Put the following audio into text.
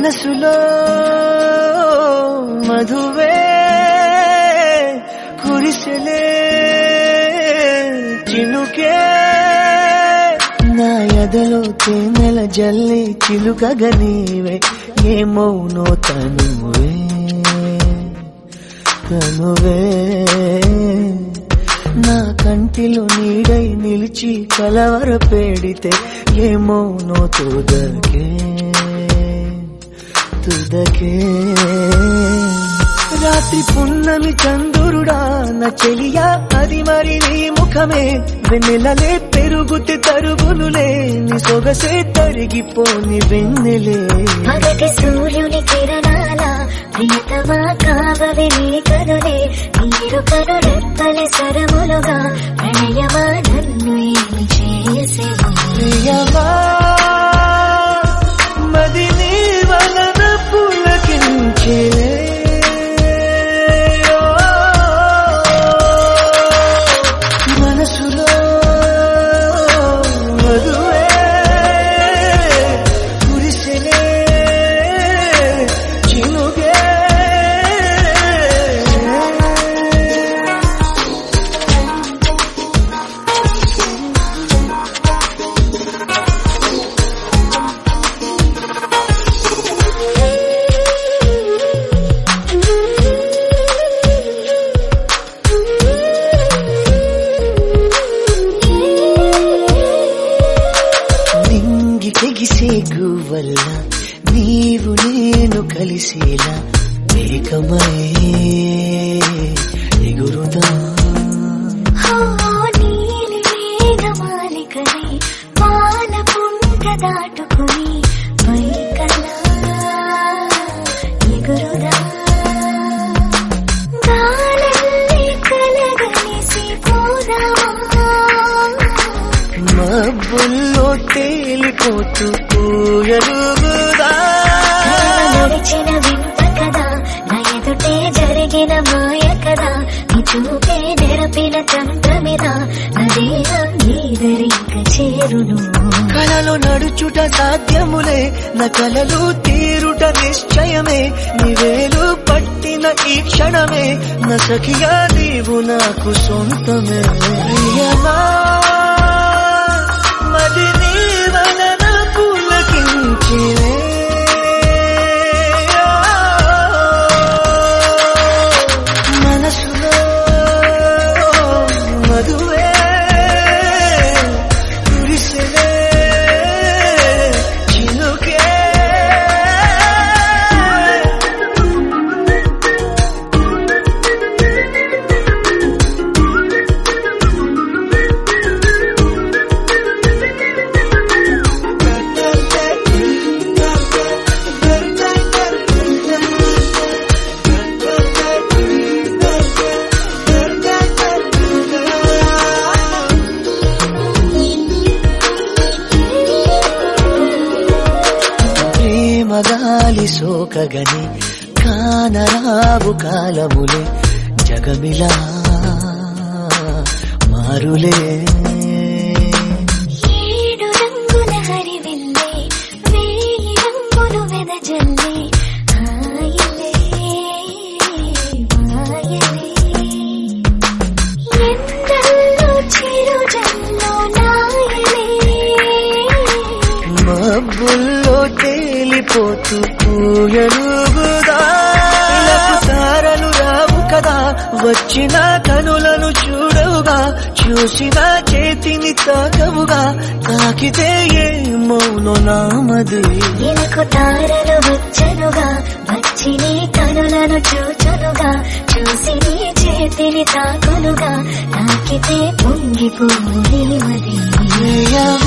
మనసులో మధువే కురిసెలే చినుకే నా ఎదలో తేనెల జల్లి చిలుకగా నీవే ఏమౌనో తనువే తనువే నా కంటిలో నీడై నిలిచి కలవర పెడితే ఏమౌనో తుదకే తుదకే రాత్రి పున్నమి చందురుడా నా చెలియా అది మరి నీ ముఖమే వెన్నెలలే పెరుగుతే తరుగులులే నీ సొగసే తరిగిపోని వెన్నెలే పగటి సూర్యుని కిరణాల ప్రియతమా కావవి నీ కనులే నీరు కను రెప్పలి సరములుగా ప్రణయమా నన్ను ఏమి చేసేవా ప్రియమా మది నీ వలన పులకించే మనసులో మధువే కురిసెలే చినుగే నింగి తెగిసే గువ్వల్ల నీవు నేను కలిసేలా ఏకమై ఎగురుదా హో నీలి మేఘమాలికలై పాల పుంట దాటుకుని పైకలా ఎగురుదా గాలల్లి కలగలిసి పోదామా మబ్బుల్లో తేలిపోతూ పూయలుగుదా నడిచిన వింత కదా నా ఎదుటే జరిగిన మాయ కదా నీ చూపే నెరపిన చంద్రమిద నదీన నీదరింక చేరును కలలో నడుచుట సాధ్యములే నా కలలు తీరుట నిశ్చయమే నివేలు పట్టిన ఈ క్షణమే నా సఖిగా నీవు నాకు సొంతమే ప్రియమా, మది నీ వలన పులకించినే మనసులో మధువే కురిసెలే చినుకే ప్రేమ గాలి సోకగని కానరావు కాలములే జగమిలా మారులే ఏడు రంగుల హరివిల్లే వేయి రంగులు వెదజల్లే హాయిలే మాయలే ఎందల్లో చిరుజల్లో నాయలే మబ్బుల్లో తేలిపోతూ పూయలుగుదా ఇలకు తారలు రావు కదా వచ్చిన కనులను చూడవుగా చూసిన చేతిని తాకవుగా తాకితే ఏ మౌనో నామది ఇలకు తారలు వచ్చనుగా వచ్చి నీ కనులను చూచునుగా చూసి నీ చేతిని తాకునుగా తాకితే పొంగిపోయి మది ప్రియమా